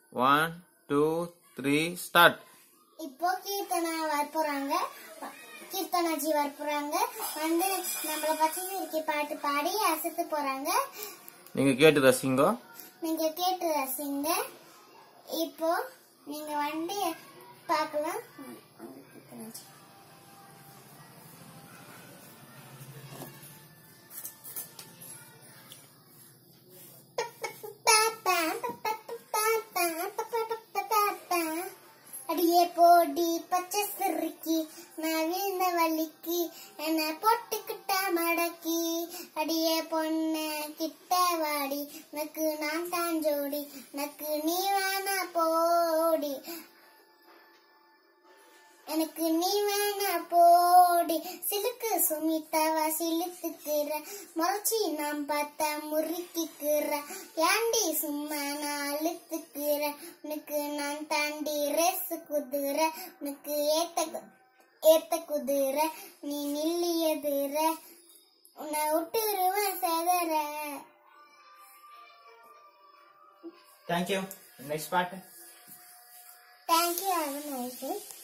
One two three start இப்போ கீர்த்தனா வரப்போறாங்க கீர்த்தனாஜி வரப்போறாங்க வந்து நம்மள பச்சை சிரிக்கி பாட்டு பாடி அசத்து போறாங்க நீங்க கேட்டு ரசிங்கோ நீங்க கேட்டு ரசிங்க இப்போ நீங்க வந்து பார்க்கலாம் கீர்த்தனாஜி. அடியே போடி பச்சை சிறுக்கி நான் வீழ்ந்த வலிக்கு என்ன பொட்டுக்கிட்ட மடக்கி அடியே பொண்ணு கிட்ட வாடி எனக்கு நான் தான் ஜோடி எனக்கு நீ வேணா போடி எனக்கு நீ வேணா போடி சிலுக்கு சுமிதாவா சிலுத்துக்கிற முறைச்சி நான் பார்த்த முறுக்கிக்கிற ஏண்டி சும்மா நான் அழுத்துக்கிற உனக்கு நான் தாண்டி ரேஸ் குதிர உனக்கு ஏத்த கு- ஏத்த குதிர நீ நில்லி எதிர உன்னை விட்டுருவேன் செதற தேங்க்யூ நெக்ஸ்ட் பாட்டு தேங்க்யூ ஹாவ் நைஸ்